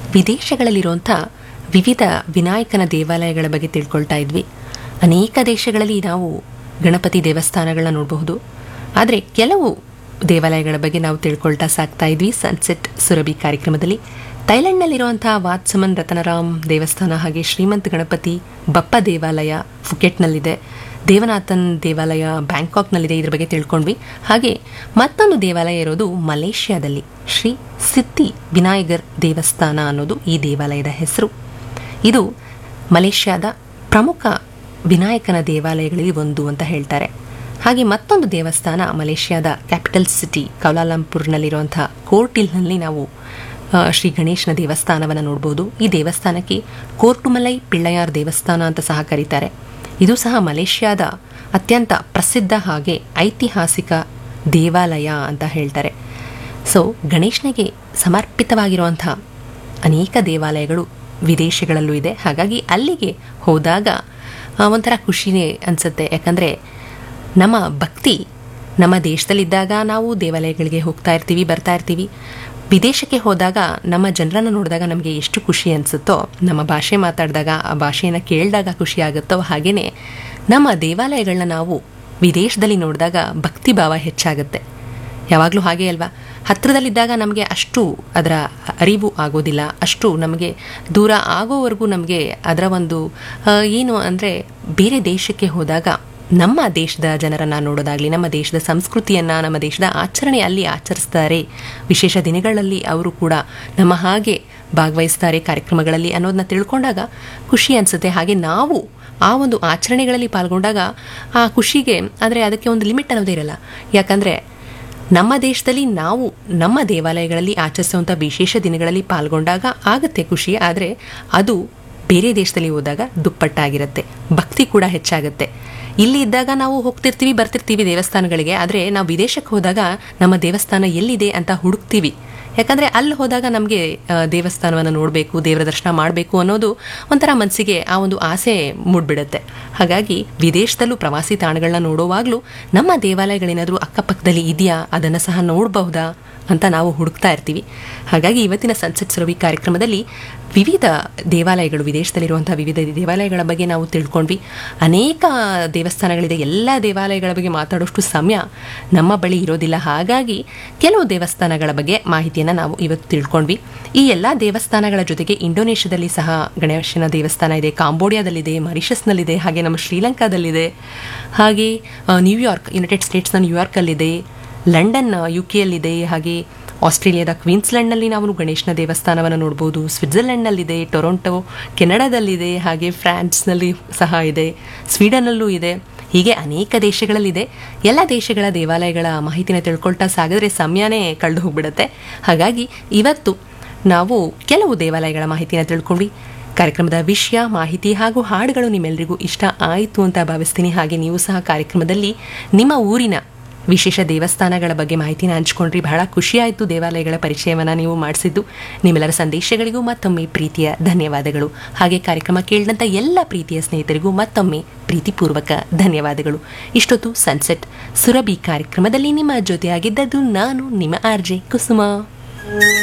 ವಿದೇಶಗಳಲ್ಲಿರುವಂಥ ವಿವಿಧ ವಿನಾಯಕನ ದೇವಾಲಯಗಳ ಬಗ್ಗೆ ತಿಳ್ಕೊಳ್ತಾ ಇದ್ವಿ ಅನೇಕ ದೇಶಗಳಲ್ಲಿ ನಾವು ಗಣಪತಿ ದೇವಸ್ಥಾನಗಳನ್ನ ನೋಡಬಹುದು ಆದರೆ ಕೆಲವು ದೇವಾಲಯಗಳ ಬಗ್ಗೆ ನಾವು ತಿಳ್ಕೊಳ್ತಾ ಸಾಕ್ತಾ ಇದ್ವಿ ಸನ್ಸೆಟ್ ಸುರಭಿ ಕಾರ್ಯಕ್ರಮದಲ್ಲಿ ಥೈಲ್ಯಾಂಡ್ನಲ್ಲಿರುವಂಥ ವಾತ್ಸಮನ್ ರತನರಾಮ್ ದೇವಸ್ಥಾನ ಹಾಗೆ ಶ್ರೀಮಂತ ಗಣಪತಿ ಬಪ್ಪ ದೇವಾಲಯ ಫುಕೆಟ್ನಲ್ಲಿದೆ ದೇವನಾಥನ್ ದೇವಾಲಯ ಬ್ಯಾಂಕಾಕ್ನಲ್ಲಿದೆ ಇದ್ರ ಬಗ್ಗೆ ತಿಳ್ಕೊಂಡ್ವಿ ಹಾಗೆ ಮತ್ತೊಂದು ದೇವಾಲಯ ಇರೋದು ಮಲೇಷ್ಯಾದಲ್ಲಿ ಶ್ರೀ ಸಿದ್ಧಿ ವಿನಾಯಗರ್ ದೇವಸ್ಥಾನ ಅನ್ನೋದು ಈ ದೇವಾಲಯದ ಹೆಸರು ಇದು ಮಲೇಷ್ಯಾದ ಪ್ರಮುಖ ವಿನಾಯಕನ ದೇವಾಲಯಗಳಲ್ಲಿ ಒಂದು ಅಂತ ಹೇಳ್ತಾರೆ ಹಾಗೆ ಮತ್ತೊಂದು ದೇವಸ್ಥಾನ ಮಲೇಷ್ಯಾದ ಕ್ಯಾಪಿಟಲ್ ಸಿಟಿ ಕೌಲಾಲಂಪುರ್ನಲ್ಲಿರುವಂಥ ಕೋರ್ಟಿಲ್ನಲ್ಲಿ ನಾವು ಆ, ಶ್ರೀ ಗಣೇಶನ ದೇವಸ್ಥಾನವನ್ನು ನೋಡ್ಬೋದು ಈ ದೇವಸ್ಥಾನಕ್ಕೆ ಕೋರ್ಟುಮಲೈ ಪಿಳ್ಳಯಾರ್ ದೇವಸ್ಥಾನ ಅಂತ ಸಹ ಕರೀತಾರೆ ಇದು ಸಹ ಮಲೇಷ್ಯಾದ ಅತ್ಯಂತ ಪ್ರಸಿದ್ಧ ಹಾಗೆ ಐತಿಹಾಸಿಕ ದೇವಾಲಯ ಅಂತ ಹೇಳ್ತಾರೆ ಸೊ ಗಣೇಶನಿಗೆ ಸಮರ್ಪಿತವಾಗಿರುವಂಥ ಅನೇಕ ದೇವಾಲಯಗಳು ವಿದೇಶಗಳಲ್ಲೂ ಇದೆ ಹಾಗಾಗಿ ಅಲ್ಲಿಗೆ ಹೋದಾಗ ಆ, ಒಂಥರ ಖುಷಿನೇ ಅನಿಸುತ್ತೆ ಯಾಕಂದರೆ ನಮ್ಮ ಭಕ್ತಿ ನಮ್ಮ ದೇಶದಲ್ಲಿದ್ದಾಗ ನಾವು ದೇವಾಲಯಗಳಿಗೆ ಹೋಗ್ತಾ ಇರ್ತೀವಿ ಬರ್ತಾ ಇರ್ತೀವಿ ವಿದೇಶಕ್ಕೆ ಹೋದಾಗ ನಮ್ಮ ಜನರನ್ನು ನೋಡಿದಾಗ ನಮಗೆ ಎಷ್ಟು ಖುಷಿ ಅನಿಸುತ್ತೋ ನಮ್ಮ ಭಾಷೆ ಮಾತಾಡಿದಾಗ ಆ ಭಾಷೆಯನ್ನು ಕೇಳಿದಾಗ ಖುಷಿ ಆಗುತ್ತೋ ಹಾಗೆಯೇ ನಮ್ಮ ದೇವಾಲಯಗಳನ್ನ ನಾವು ವಿದೇಶದಲ್ಲಿ ನೋಡಿದಾಗ ಭಕ್ತಿ ಭಾವ ಹೆಚ್ಚಾಗುತ್ತೆ ಯಾವಾಗಲೂ ಹಾಗೆ ಅಲ್ವಾ ಹತ್ತಿರದಲ್ಲಿದ್ದಾಗ ನಮಗೆ ಅಷ್ಟು ಅದರ ಅರಿವು ಆಗೋದಿಲ್ಲ ಅಷ್ಟು ನಮಗೆ ದೂರ ಆಗೋವರೆಗೂ ನಮಗೆ ಅದರ ಒಂದು ಆ, ಏನು ಅಂದರೆ ಬೇರೆ ದೇಶಕ್ಕೆ ಹೋದಾಗ ನಮ್ಮ ದೇಶದ ಜನರನ್ನು ನೋಡೋದಾಗಲಿ ನಮ್ಮ ದೇಶದ ಸಂಸ್ಕೃತಿಯನ್ನು ನಮ್ಮ ದೇಶದ ಆಚರಣೆ ಅಲ್ಲಿ ಆಚರಿಸ್ತಾರೆ ವಿಶೇಷ ದಿನಗಳಲ್ಲಿ ಅವರು ಕೂಡ ನಮ್ಮ ಹಾಗೆ ಭಾಗವಹಿಸ್ತಾರೆ ಕಾರ್ಯಕ್ರಮಗಳಲ್ಲಿ ಅನ್ನೋದನ್ನ ತಿಳ್ಕೊಂಡಾಗ ಖುಷಿ ಅನಿಸುತ್ತೆ ಹಾಗೆ ನಾವು ಆ ಒಂದು ಆಚರಣೆಗಳಲ್ಲಿ ಪಾಲ್ಗೊಂಡಾಗ ಆ ಖುಷಿಗೆ ಆದರೆ ಅದಕ್ಕೆ ಒಂದು ಲಿಮಿಟ್ ಅನ್ನೋದೇ ಇರಲ್ಲ ಯಾಕಂದರೆ ನಮ್ಮ ದೇಶದಲ್ಲಿ ನಾವು ನಮ್ಮ ದೇವಾಲಯಗಳಲ್ಲಿ ಆಚರಿಸುವಂಥ ವಿಶೇಷ ದಿನಗಳಲ್ಲಿ ಪಾಲ್ಗೊಂಡಾಗ ಆಗುತ್ತೆ ಖುಷಿ ಆದರೆ ಅದು ಬೇರೆ ದೇಶದಲ್ಲಿ ಹೋದಾಗ ದುಪ್ಪಟ್ಟಾಗಿರುತ್ತೆ ಭಕ್ತಿ ಕೂಡ ಹೆಚ್ಚಾಗುತ್ತೆ ಇಲ್ಲಿ ಇದ್ದಾಗ ನಾವು ಹೋಗ್ತಿರ್ತೀವಿ ಬರ್ತಿರ್ತೀವಿ ದೇವಸ್ಥಾನಗಳಿಗೆ ಆದರೆ ನಾವು ವಿದೇಶಕ್ಕೆ ಹೋದಾಗ ನಮ್ಮ ದೇವಸ್ಥಾನ ಎಲ್ಲಿದೆ ಅಂತ ಹುಡುಕ್ತೀವಿ ಯಾಕಂದರೆ ಅಲ್ಲಿ ಹೋದಾಗ ನಮಗೆ ದೇವಸ್ಥಾನವನ್ನು ನೋಡಬೇಕು ದೇವರ ದರ್ಶನ ಮಾಡಬೇಕು ಅನ್ನೋದು ಒಂಥರ ಮನಸ್ಸಿಗೆ ಆ ಒಂದು ಆಸೆ ಮೂಡ್ಬಿಡುತ್ತೆ ಹಾಗಾಗಿ ವಿದೇಶದಲ್ಲೂ ಪ್ರವಾಸಿ ತಾಣಗಳನ್ನ ನೋಡುವಾಗಲೂ ನಮ್ಮ ದೇವಾಲಯಗಳೇನಾದರೂ ಅಕ್ಕಪಕ್ಕದಲ್ಲಿ ಇದೆಯಾ ಅದನ್ನು ಸಹ ನೋಡಬಹುದಾ ಅಂತ ನಾವು ಹುಡುಕ್ತಾ ಇರ್ತೀವಿ ಹಾಗಾಗಿ ಇವತ್ತಿನ ಸನ್ಸೆಟ್ ಸುರಭಿ ಕಾರ್ಯಕ್ರಮದಲ್ಲಿ ವಿವಿಧ ದೇವಾಲಯಗಳು ವಿದೇಶದಲ್ಲಿರುವಂಥ ವಿವಿಧ ದೇವಾಲಯಗಳ ಬಗ್ಗೆ ನಾವು ತಿಳ್ಕೊಂಡ್ವಿ ಅನೇಕ ದೇವಸ್ಥಾನಗಳಿದೆ ಎಲ್ಲ ದೇವಾಲಯಗಳ ಬಗ್ಗೆ ಮಾತಾಡೋಷ್ಟು ಸಮಯ ನಮ್ಮ ಬಳಿ ಇರೋದಿಲ್ಲ ಹಾಗಾಗಿ ಕೆಲವು ದೇವಸ್ಥಾನಗಳ ಬಗ್ಗೆ ಮಾಹಿತಿಯನ್ನು ನಾವು ಇವತ್ತು ತಿಳ್ಕೊಂಡ್ವಿ ಈ ಎಲ್ಲ ದೇವಸ್ಥಾನಗಳ ಜೊತೆಗೆ ಇಂಡೋನೇಷ್ಯಾದಲ್ಲಿ ಸಹ ಗಣೇಶನ ದೇವಸ್ಥಾನ ಇದೆ ಕಾಂಬೋಡಿಯಾದಲ್ಲಿದೆ ಮಾರಿಷಸ್ನಲ್ಲಿದೆ ಹಾಗೆ ನಮ್ಮ ಶ್ರೀಲಂಕಾದಲ್ಲಿದೆ ಹಾಗೆ ಆ, ನ್ಯೂಯಾರ್ಕ್ ಯುನೈಟೆಡ್ ಸ್ಟೇಟ್ಸ್ನ ನ್ಯೂಯಾರ್ಕಲ್ಲಿದೆ ಲಂಡನ್ ಯು ಕೆಯಲ್ಲಿದೆ ಹಾಗೆ ಆಸ್ಟ್ರೇಲಿಯಾದ ಕ್ವೀನ್ಸ್ಲೆಂಡ್ನಲ್ಲಿ ನಾವು ಗಣೇಶನ ದೇವಸ್ಥಾನವನ್ನು ನೋಡ್ಬೋದು ಸ್ವಿಟ್ಜರ್ಲೆಂಡ್ನಲ್ಲಿದೆ ಟೊರೊಂಟೊ ಕೆನಡಾದಲ್ಲಿದೆ ಹಾಗೆ ಫ್ರಾನ್ಸ್ನಲ್ಲಿ ಸಹ ಇದೆ ಸ್ವೀಡನ್ನಲ್ಲೂ ಇದೆ ಹೀಗೆ ಅನೇಕ ದೇಶಗಳಲ್ಲಿದೆ ಎಲ್ಲ ದೇಶಗಳ ದೇವಾಲಯಗಳ ಮಾಹಿತಿನ ತಿಳ್ಕೊಳ್ತಾ ಸಾಗಿದ್ರೆ ಸಮಯನೇ ಕಳೆದು ಹೋಗ್ಬಿಡುತ್ತೆ ಹಾಗಾಗಿ ಇವತ್ತು ನಾವು ಕೆಲವು ದೇವಾಲಯಗಳ ಮಾಹಿತಿನ ತಿಳ್ಕೊಂಡ್ವಿ ಕಾರ್ಯಕ್ರಮದ ವಿಷಯ ಮಾಹಿತಿ ಹಾಗೂ ಹಾಡುಗಳು ನಿಮ್ಮೆಲ್ಲರಿಗೂ ಇಷ್ಟ ಆಯಿತು ಅಂತ ಭಾವಿಸ್ತೀನಿ ಹಾಗೆ ನೀವು ಸಹ ಕಾರ್ಯಕ್ರಮದಲ್ಲಿ ನಿಮ್ಮ ಊರಿನ ವಿಶೇಷ ದೇವಸ್ಥಾನಗಳ ಬಗ್ಗೆ ಮಾಹಿತಿನ ಹಂಚ್ಕೊಂಡ್ರಿ ಬಹಳ ಖುಷಿಯಾಯಿತು ದೇವಾಲಯಗಳ ಪರಿಚಯವನ್ನು ನೀವು ಮಾಡಿಸಿದ್ದು ನಿಮ್ಮೆಲ್ಲರ ಸಂದೇಶಗಳಿಗೂ ಮತ್ತೊಮ್ಮೆ ಪ್ರೀತಿಯ ಧನ್ಯವಾದಗಳು ಹಾಗೆ ಕಾರ್ಯಕ್ರಮ ಕೇಳಿದಂಥ ಎಲ್ಲ ಪ್ರೀತಿಯ ಸ್ನೇಹಿತರಿಗೂ ಮತ್ತೊಮ್ಮೆ ಪ್ರೀತಿಪೂರ್ವಕ ಧನ್ಯವಾದಗಳು ಇಷ್ಟೊತ್ತು ಸನ್ಸೆಟ್ ಸುರಭಿ ಕಾರ್ಯಕ್ರಮದಲ್ಲಿ ನಿಮ್ಮ ಜೊತೆಯಾಗಿದ್ದದ್ದು ನಾನು ನಿಮ್ಮ ಆರ್ಜೆ ಕುಸುಮ